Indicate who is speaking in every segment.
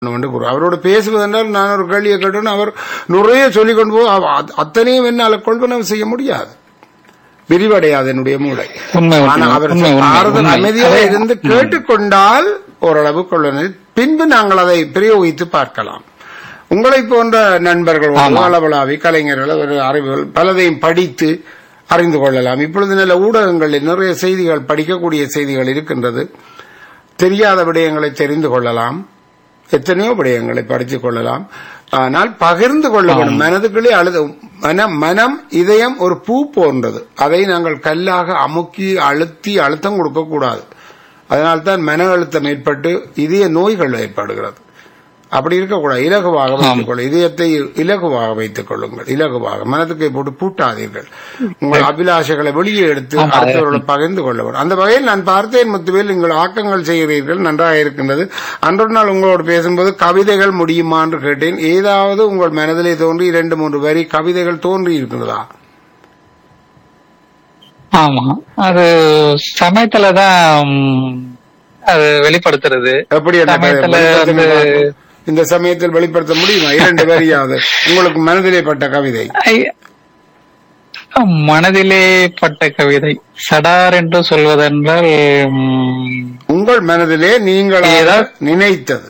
Speaker 1: என்று கூறுவார் அவரோடு பேசுவதென்றால் நான் ஒரு கேள்வியை கேட்டோன்னு அவர் நிறைய சொல்லிக் கொண்டு போ அவ- அத்- அத்தனையும் என்னால் கொள்வனவு செய்ய முடியாது விரிவடையாது என்னுடைய மூளை
Speaker 2: உண்மை, உண்மை,
Speaker 1: ஆனா அவர்
Speaker 2: உண்மை, உண்மை,
Speaker 1: ஆறுதல்
Speaker 2: உண்மை.
Speaker 1: அமைதியாக
Speaker 2: அதே-
Speaker 1: இருந்து கேட்டுக்கொண்டால் ஓரளவு கொள்வனவு பின்பு நாங்கள் அதை பிரயோகித்து பார்க்கலாம் உங்களை போன்ற நண்பர்கள்
Speaker 2: ஆமா.
Speaker 1: அளவலாவி கலைஞர்கள் ஒரு அறிவுகள் பலதையும் படித்து அறிந்து கொள்ளலாம் இப்பொழுது நல்ல ஊடகங்களில் நிறைய செய்திகள் படிக்கக்கூடிய செய்திகள் இருக்கின்றது தெரியாத விடயங்களை தெரிந்து கொள்ளலாம் எத்தனையோ விடயங்களை படித்துக் கொள்ளலாம் ஆனால் பகிர்ந்து கொள்ள வேண்டும் மனதுக்குள்ளே அழுத மனம் மனம் இதயம் ஒரு பூ போன்றது அதை நாங்கள் கல்லாக அமுக்கி அழுத்தி அழுத்தம் கொடுக்க கூடாது அதனால்தான் மன அழுத்தம் ஏற்பட்டு இதய நோய்கள் ஏற்படுகிறது அப்படி இருக்கக்கூடாது இலகுவாக வைத்துக் கொள்ளும் இதயத்தை இலகுவாக வைத்துக் கொள்ளுங்கள் இலகுவாக மனதுக்கு போட்டு பூட்டாதீர்கள் உங்கள் அபிலாஷைகளை வெளியே எடுத்து
Speaker 2: ஆமா,
Speaker 1: அடுத்தவர்களை பகிர்ந்து கொள்ள வேண்டும் அந்த வகையில் நான் பார்த்தேன் முத்துவேல் நீங்கள் ஆக்கங்கள் செய்கிறீர்கள் நன்றாக இருக்கின்றது அன்றொரு நாள் உங்களோடு பேசும்போது கவிதைகள் முடியுமா என்று கேட்டேன் ஏதாவது உங்கள் மனதிலே தோன்றி இரண்டு மூன்று வரி கவிதைகள் தோன்றி இருக்கிறதா
Speaker 2: ஆமா அது சமயத்துல தான் ம், அது வெளிப்படுத்துறது
Speaker 1: எப்படி அந்த கதை
Speaker 2: சமயத்துல
Speaker 1: வெளிப்படுத்துங்க
Speaker 2: வந்து
Speaker 1: பார்ப்போம். இந்த சமயத்தில் வெளிப்படுத்த முடியுமா இரண்டு வரியாவது உங்களுக்கு மனதிலே பட்ட கவிதை
Speaker 2: ஐ- மனதிலே பட்ட கவிதை சடார் என்று சொல்வதென்றால் ம்,
Speaker 1: உங்கள் மனதிலே நீங்கள்
Speaker 2: ஏதாவது-
Speaker 1: நினைத்தது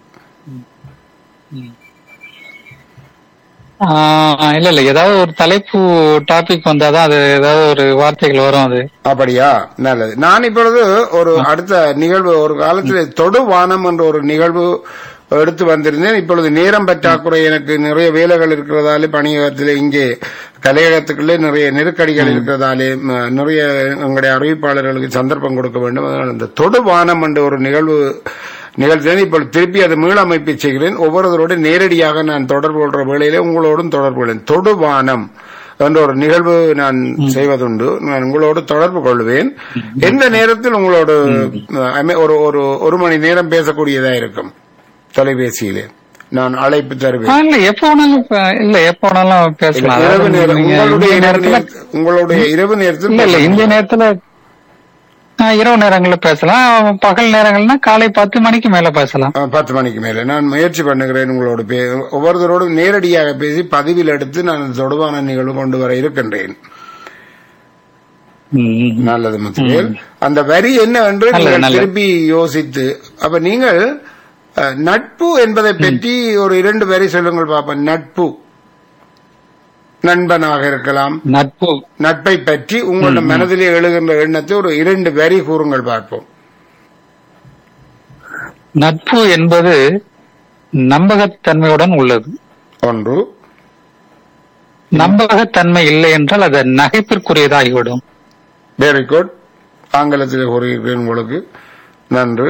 Speaker 2: ஆ, இல்ல இல்ல ஏதாவது ஒரு தலைப்பு டாபிக் வந்தாதான் அது ஏதாவது ஒரு வார்த்தைகள் வரும் அது
Speaker 1: அப்படியா நல்லது நான் இப்பொழுது ஒரு அடுத்த நிகழ்வு ஒரு காலத்தில் தொடு வானம் என்ற ஒரு நிகழ்வு எடுத்து வந்திருந்தேன் இப்பொழுது நேரம் பற்றாக்குறை எனக்கு நிறைய வேலைகள் இருக்கிறதாலே பணியகத்தில் இங்கே கலையகத்துக்குள்ளே நிறைய நெருக்கடிகள் இருக்கிறதாலே ம, நிறைய எங்களுடைய அறிவிப்பாளர்களுக்கு சந்தர்ப்பம் கொடுக்க வேண்டும் அதனால் இந்த தொடு வானம் என்ற ஒரு நிகழ்வு நிகழ்த்தினேன் இப்பொழுது திருப்பி அதை மீளமைப்பு செய்கிறேன் ஒவ்வொருவரோடு நேரடியாக நான் தொடர்பு கொள்ற வேளையிலே உங்களோடும் தொடர்பு கொள்வேன் தொடு வானம் என்ற ஒரு நிகழ்வு நான் செய்வதுண்டு நான் உங்களோடு தொடர்பு கொள்வேன் எந்த நேரத்தில் உங்களோடு அமை- ஒரு ஒரு ஒரு மணி நேரம் பேசக்கூடியதா இருக்கும் தொலைபேசியிலே நான் அழைப்பு
Speaker 2: ஆ,
Speaker 1: தருவேன்
Speaker 2: இல்ல எப்ப வேணாலும் பே- இல்ல எப்ப வேணாலும் பேசலாம்
Speaker 1: இரவு
Speaker 2: அதாவது
Speaker 1: நேரம்
Speaker 2: நீங்க
Speaker 1: உங்களுடைய
Speaker 2: இந்த
Speaker 1: இரவு
Speaker 2: நேரத்துல
Speaker 1: நேரத்தில் உங்களுடைய இரவு நேரத்தில்
Speaker 2: இல்ல இல்ல
Speaker 1: பேசலாம்.
Speaker 2: இந்த நேரத்துல ஆ, இரவு நேரங்கள்ல பேசலாம் பகல் நேரங்கள்னா காலை பத்து மணிக்கு மேல பேசலாம்
Speaker 1: ஆ, பத்து மணிக்கு மேல நான் முயற்சி பண்ணுகிறேன் உங்களோடு பே- ஒவ்வொருத்தரோடும் நேரடியாக பேசி பதிவில் எடுத்து நான் இந்த தொடுவான நிகழ்வு கொண்டு வர இருக்கின்றேன்
Speaker 2: ம், ம்.
Speaker 1: நல்லது முத்துவேல் அந்த வரி என்ன என்று
Speaker 2: நல்லது,
Speaker 1: நீங்கள்
Speaker 2: நல்லது.
Speaker 1: திருப்பி யோசித்து அப்ப நீங்கள் அஹ், நட்பு என்பதை பற்றி ஒரு இரண்டு வரி சொல்லுங்கள் பாப்போம் நட்பு நண்பனாக இருக்கலாம்
Speaker 2: நட்பு
Speaker 1: நட்பை பற்றி உங்களோட மனதிலே எழுகின்ற எண்ணத்தை ஒரு இரண்டு வரி கூறுங்கள் பார்ப்போம்
Speaker 2: நட்பு என்பது நம்பகத்தன்மையுடன் உள்ளது
Speaker 1: ஒன்று
Speaker 2: நம்பகத்தன்மை இல்லை என்றால் அது நகைப்பிற்குரியதாகிவிடும்
Speaker 1: வெரி குட் ஆங்கிலத்தில் கூறுகிறேன் உங்களுக்கு நன்று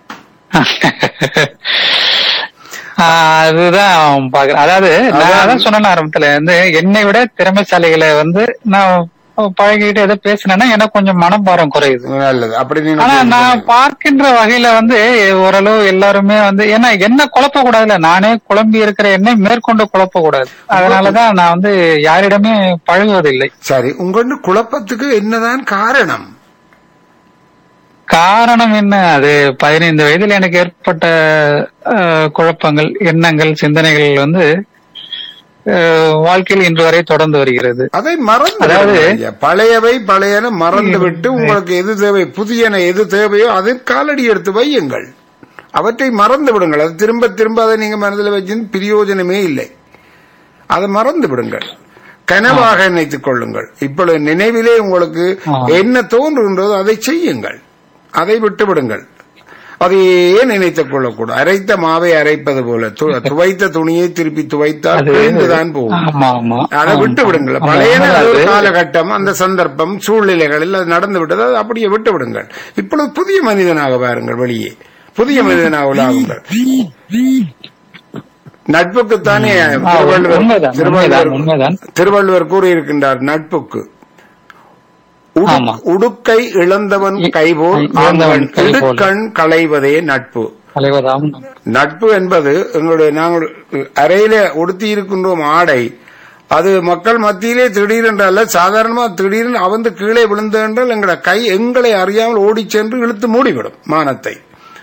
Speaker 2: ஆஹ் அதுதான் பாக்குறேன் அதாவது நான் அதான் சொன்ன ஆரம்பத்துல வந்து என்னை விட திறமைசாலிகளை வந்து நான் பழகிட்டு எதை பேசினேன்னா எனக்கு கொஞ்சம் மனப்பாரம் குறையுது
Speaker 1: நல்லது அப்படி
Speaker 2: ஆனா
Speaker 1: நீங்க
Speaker 2: நான் பார்க்கின்ற வகையில வந்து ஓரளவு எல்லாருமே வந்து ஏன்னா என்ன குழப்ப கூடாதுல்ல நானே குழம்பி இருக்கிற என்னை மேற்கொண்டு குழப்ப கூடாது அதனாலதான் நான் வந்து யாரிடமே பழகுவதில்லை
Speaker 1: சரி உங்களோட குழப்பத்துக்கு என்னதான் காரணம்
Speaker 2: காரணம் என்ன அது பதினைந்து வயதில் எனக்கு ஏற்பட்ட அஹ், குழப்பங்கள் எண்ணங்கள் சிந்தனைகள் வந்து அஹ், வாழ்க்கையில் இன்று வரை தொடர்ந்து வருகிறது
Speaker 1: அதை மறந்து
Speaker 2: அதாவது-
Speaker 1: விடுங்கள் ஐயா. பழையவை பழையன மறந்து விட்டு உங்களுக்கு எது தேவை புதியன எது தேவையோ அதில் காலடி எடுத்து வையுங்கள் அவற்றை மறந்து விடுங்கள் அது திரும்ப திரும்ப அதை நீங்க மனதில் வச்சு பிரயோஜனமே இல்லை அதை மறந்து விடுங்கள் கனவாக நினைத்துக் கொள்ளுங்கள் இப்பொழுது நினைவிலே உங்களுக்கு
Speaker 2: ஆ.
Speaker 1: என்ன தோன்றுகின்றதோ அதை செய்யுங்கள் அதை விட்டு விடுங்கள் அதையே நினைத்துக் கொள்ளக்கூடாது அரைத்த மாவை அரைப்பது போல து- துவைத்த துணியை திருப்பி துவைத்தால்
Speaker 2: அது-
Speaker 1: கிழிந்துதான் போகும்
Speaker 2: ஆமா ஆமா
Speaker 1: அதை விட்டு விடுங்கள்
Speaker 2: ஆமா.
Speaker 1: பழைய
Speaker 2: ஆமா,
Speaker 1: ஒரு
Speaker 2: அது-
Speaker 1: காலகட்டம் அந்த சந்தர்ப்பம் சூழ்நிலைகளில் அது நடந்து விட்டது அதை அப்படியே விட்டு விடுங்கள் இப்பொழுது புதிய மனிதனாக பாருங்கள் வெளியே புதிய மனிதனாக உலாகுங்கள் நட்புக்குத்தானே திருவள்ளுவர்
Speaker 2: உண்மைதான்,
Speaker 1: திருவள்ளுவர்
Speaker 2: உண்மைதான், உண்மைதான்.
Speaker 1: திருவள்ளுவர் கூறியிருக்கின்றார் நட்புக்கு உடு-
Speaker 2: ஆமா.
Speaker 1: உடுக்கை இழந்தவன் கைபோல்
Speaker 2: இழந்தவன்
Speaker 1: ஆங்கண்
Speaker 2: கைபோல்.
Speaker 1: இடுக்கண் களைவதே நட்பு
Speaker 2: தலைவதாம்
Speaker 1: நட்பு என்பது எங்களுடைய நாங்கள் அறையில உடுத்தி இருக்கின்றோம் ஆடை அது மக்கள் மத்தியிலே திடீரென்று அல்ல சாதாரணமா திடீரென்று அவந்து கீழே விழுந்து என்றால் எங்களோட கை எங்களை அறியாமல் ஓடிச் சென்று இழுத்து மூடிவிடும் மானத்தை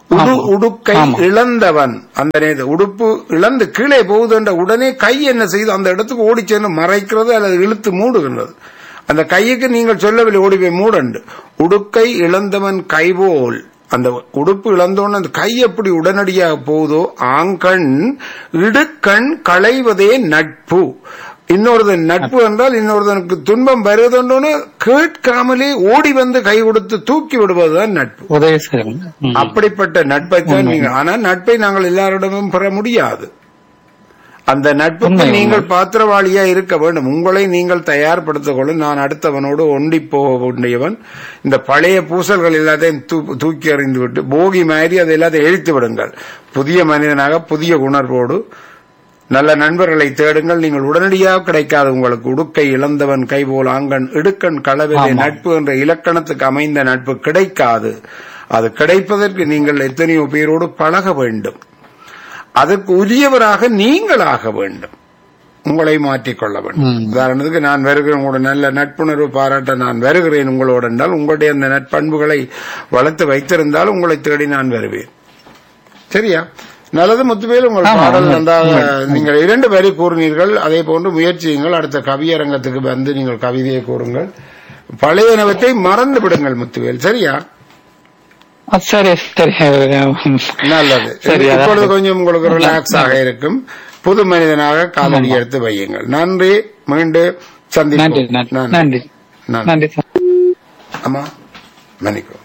Speaker 1: உடு
Speaker 2: ஆமா.
Speaker 1: உடுக்கை
Speaker 2: ஆமா.
Speaker 1: இழந்தவன் அந்த நேரத்து உடுப்பு இழந்து கீழே போகுதுன்ற உடனே கை என்ன செய்து அந்த இடத்துக்கு ஓடி சென்று மறைக்கிறது அல்லது இழுத்து மூடுகின்றது அந்த கையுக்கு நீங்கள் சொல்லவில்லை ஓடி போய் மூடண்டு உடுக்கை இழந்தவன் கைபோல் அந்த உடுப்பு இழந்தோன்னு அந்த கை எப்படி உடனடியாக போகுதோ ஆங்கண் இடுக்கண் களைவதே நட்பு இன்னொருதன் நட்பு என்றால் இன்னொருதனுக்கு துன்பம் வருவதொன்னு கேட்காமலே ஓடி வந்து கை கொடுத்து தூக்கி விடுவதுதான் நட்பு
Speaker 2: உதவி செய்யணும் ம்.
Speaker 1: அப்படிப்பட்ட நட்பை தான் நீங்கள் ஆனால் நட்பை நாங்கள் எல்லாரிடமும் பெற முடியாது அந்த நட்புக்கு
Speaker 2: உண்மை, உண்மை.
Speaker 1: நீங்கள் பாத்திரவாளியா இருக்க வேண்டும் உங்களை நீங்கள் தயார்படுத்திக் கொள்ள நான் அடுத்தவனோடு ஒண்டி போக வேண்டியவன் இந்த பழைய பூசல்கள் எல்லாத்தையும் தூ- தூக்கி எறிந்து விட்டு போகி மாதிரி அதை எல்லாத்தையும் எழித்து விடுங்கள் புதிய மனிதனாக புதிய உணர்வோடு நல்ல நண்பர்களை தேடுங்கள் நீங்கள் உடனடியாக கிடைக்காது உங்களுக்கு உடுக்கை இழந்தவன் கைபோல் ஆங்கன் இடுக்கண் களவிலே
Speaker 2: ஆமா.
Speaker 1: நட்பு என்ற இலக்கணத்துக்கு அமைந்த நட்பு கிடைக்காது அது கிடைப்பதற்கு நீங்கள் எத்தனையோ பேரோடு பழக வேண்டும் அதற்கு உரியவராக நீங்களாக வேண்டும் உங்களை மாற்றிக்கொள்ள வேண்டும்
Speaker 2: ம்.
Speaker 1: உதாரணத்துக்கு நான் வருகிறேன் உங்களோட நல்ல நட்புணர்வு பாராட்ட நான் வருகிறேன் உங்களோடு என்றால் உங்களுடைய அந்த நட்பண்புகளை வளர்த்து வைத்திருந்தால் உங்களை தேடி நான் வருவேன் சரியா நல்லது முத்துவேல் உங்கள்
Speaker 2: ஆமா,
Speaker 1: பாடல்
Speaker 2: உண்மை,
Speaker 1: நன்றாக
Speaker 2: உண்மை.
Speaker 1: நீங்கள் இரண்டு வரி கூறினீர்கள் அதே போன்று முயற்சியுங்கள் அடுத்த கவியரங்கத்துக்கு வந்து நீங்கள் கவிதையை கூறுங்கள் பழையனவற்றை மறந்து விடுங்கள் முத்துவேல் சரியா
Speaker 2: ஆ, சரி சரி
Speaker 1: நல்லது
Speaker 2: சரி, அதான்.
Speaker 1: இப்பொழுது கொஞ்சம் உங்களுக்கு ரிலாக்ஸ் ஆக இருக்கும் புது மனிதனாக காலடி எடுத்து வையுங்கள் நன்றி மீண்டும்
Speaker 2: நன்றி
Speaker 1: சந்திப்போம்
Speaker 2: நன்றி நன்றி
Speaker 1: நன்றி
Speaker 2: நன்றி சார்
Speaker 1: அம்மா மன்னிக்கும்